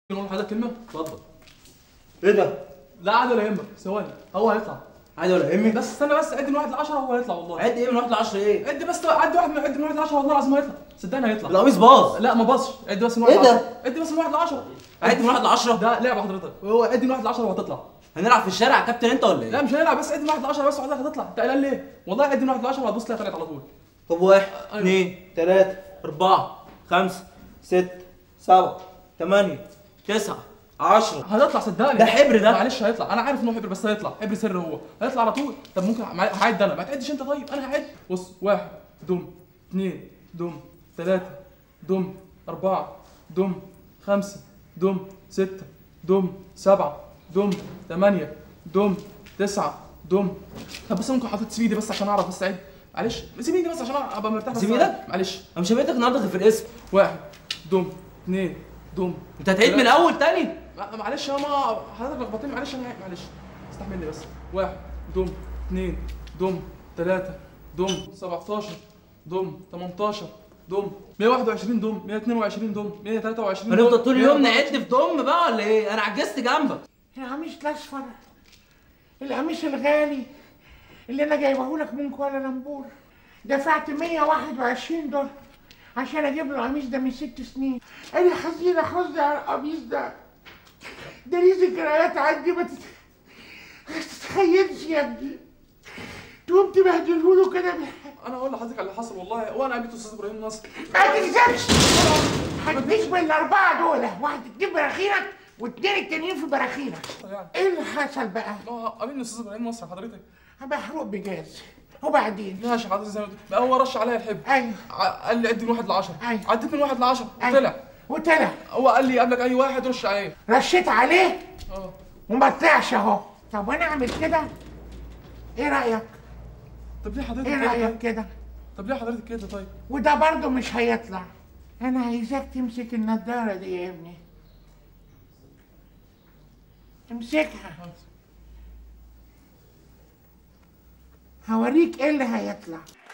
نقول لحضرتك كلمه اتفضل ايه ده؟ لا عادي ولا يهمك ثواني هو هيطلع عادي ولا يهمك؟ بس استنى بس عد من واحد ل 10 هو هيطلع والله عد ايه من 1 ل 10 ايه؟ عد بس عد واحد من عد من واحد ل 10 والله العظيم هيطلع صدقني هيطلع القميص باظ لا ما باصش عد بس من واحد إيه ل ده؟ 10 عد بس من واحد ل 10 عد من 1 ل 10 ده لعبه حضرتك هو عد من واحد ل 10 وهتطلع هنلعب في الشارع يا كابتن انت ولا لا ايه؟ مش هنلعب بس عد من واحد ل 10 بس وحضرتك هتطلع انت قلقان ليه؟ والله عد من واحد ل 10 وهتبص تلاقي طلعت على طول طب واحد أيوة. اثنين ثلاثة أربعة خمسة ستة سبعة ثمانية تسعة 10 هتطلع صدقني ده حبر ده. معلش هيطلع انا عارف ان هو حبر بس هيطلع حبر سر هو هيطلع على طول طب ممكن مع- هعد انا ما تعدش انت طيب انا هعد بص واحد دم اثنين دم ثلاثة دم أربعة دم خمسة دم ستة دم سبعة دم ثمانية دم تسعة دم طب بس ممكن حضرتك تسيب ايدي بس عشان اعرف بس اعد معلش سيب ايدي بس عشان ابقى مرتاح بس سيب ايدك؟ معلش انا مش هبيتك النهارده غير في الاسم واحد دم اثنين دم انت هتعيد من الاول تاني ما- معلش يا ما حضرتك لخبطتني معلش انا معلش استحملني بس واحد دم اثنين دم ثلاثة دم 17 دم 18 دم 121 دم 122 دم 123 دم هنفضل طول اليوم 124. نعد في ضم بقى ولا ايه؟ انا عجزت جنبك القميص الاصفر القميص الغالي اللي انا جايبه لك من كوالالمبور دفعت 121 دولار عشان اجيب له القميص ده من ست سنين انا حزينه حزن على القميص ده ده ليه ذكريات عندي ما تت- ما تتخيلش يا ابني تقوم تبهدله له كده بالحق انا اقول لحضرتك على اللي حصل والله وانا قابلت استاذ ابراهيم نصر ما تكذبش هتجيش بالاربعه دول واحد تجيب براخينك والاتنين التانيين في براخينك يعني ايه اللي حصل بقى؟ ما قابلني استاذ ابراهيم نصر حضرتك محروق بجاز وبعدين ماشي حضرتك زي ما قلت بقى هو رش عليا الحب ايوه ع- قال لي عد من واحد ل 10 أيوة. عديت من واحد ل 10 أيوة. وطلع وطلع هو قال لي قبلك اي واحد رش عليه رشيت عليه اه وما طلعش اهو طب وانا اعمل كده ايه رايك طب ليه حضرتك ايه كده رايك طيب؟ كده طب ليه حضرتك كده طيب وده برضه مش هيطلع انا عايزاك تمسك النضاره دي يا ابني امسكها هوريك ايه اللي هيطلع